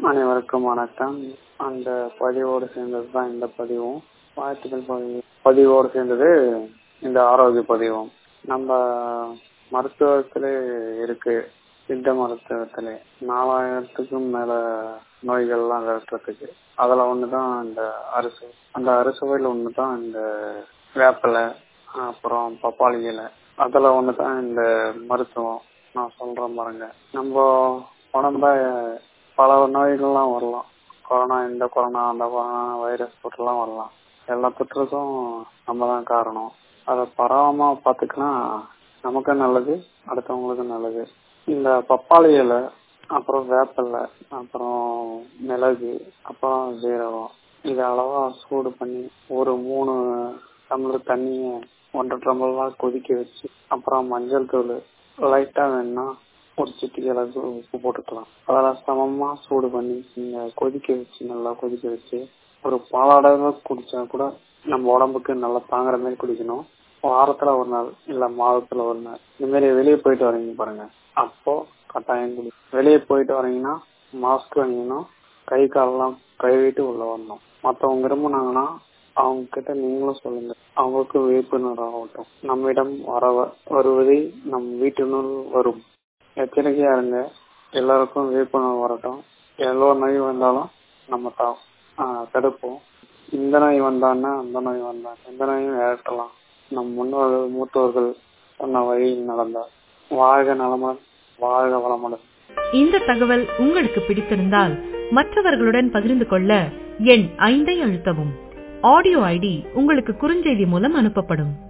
அனைவருக்கும் வணக்கம் அந்த பதிவோடு சேர்ந்தது தான் இந்த பதிவும் வாழ்த்துக்கள் பதிவு பதிவோடு சேர்ந்தது இந்த ஆரோக்கிய பதிவும் நம்ம மருத்துவத்திலே இருக்கு சித்த மருத்துவத்திலே நாலாயிரத்துக்கும் மேல நோய்கள்லாம் விரட்டுறதுக்கு அதுல ஒண்ணுதான் இந்த அரிசி அந்த அரிசுவையில் ஒண்ணுதான் இந்த வேப்பிலை அப்புறம் பப்பாளி இலை அதுல ஒண்ணுதான் இந்த மருத்துவம் நான் சொல்றேன் பாருங்க நம்ம உடம்ப பல நோய்கள்லாம் வரலாம் கொரோனா இந்த கொரோனா அந்த கொரோனா வைரஸ் தொற்றுலாம் வரலாம் எல்லா தொற்றுக்கும் நம்ம தான் காரணம் அதை பரவாம பார்த்துக்கினா நமக்கும் நல்லது அடுத்தவங்களுக்கும் நல்லது இந்த பப்பாளி இலை அப்புறம் வேப்பிலை அப்புறம் மிளகு அப்புறம் ஜீரகம் இதை அளவா சூடு பண்ணி ஒரு மூணு டம்ளர் தண்ணிய ஒன்றரை டம்ளர்லாம் கொதிக்க வச்சு அப்புறம் மஞ்சள் தூள் லைட்டா வேணும்னா ஒரு சிட்டிக்கு அளவுக்கு உப்பு போட்டுக்கலாம் அதெல்லாம் சமமா சூடு பண்ணி நீங்க கொதிக்க வச்சு நல்லா கொதிக்க வச்சு ஒரு பாலாடவை குடிச்சா கூட நம்ம உடம்புக்கு நல்லா தாங்குற மாதிரி குடிக்கணும் வாரத்துல ஒரு நாள் இல்ல மாதத்துல ஒரு நாள் இந்த மாதிரி வெளியே போயிட்டு வரீங்க பாருங்க அப்போ கட்டாயம் குடி வெளியே போயிட்டு வரீங்கன்னா மாஸ்க் அணியணும் கை காலெல்லாம் கழுவிட்டு உள்ள வரணும் மற்றவங்க விரும்பினாங்கன்னா அவங்க கிட்ட நீங்களும் சொல்லுங்க அவங்களுக்கு விழிப்புணர்வு ஆகட்டும் நம்மிடம் வர வருவதை நம் வீட்டினுள் வரும் எச்சரிக்கையா இருங்க எல்லாருக்கும் விழிப்புணர்வு வரட்டும் எவ்வளோ நோய் வந்தாலும் நம்ம தடுப்போம் இந்த நோய் வந்தான்னா அந்த நோய் வந்தா எந்த நோயும் விரட்டலாம் நம் முன்னோர்கள் மூத்தோர்கள் சொன்ன வழியில் நடந்தார் வாழ்க நலமுடன் வாழ்க வளமுடன் இந்த தகவல் உங்களுக்கு பிடித்திருந்தால் மற்றவர்களுடன் பகிர்ந்து கொள்ள எண் ஐந்தை அழுத்தவும் ஆடியோ ஐடி உங்களுக்கு குறுஞ்செய்தி மூலம் அனுப்பப்படும்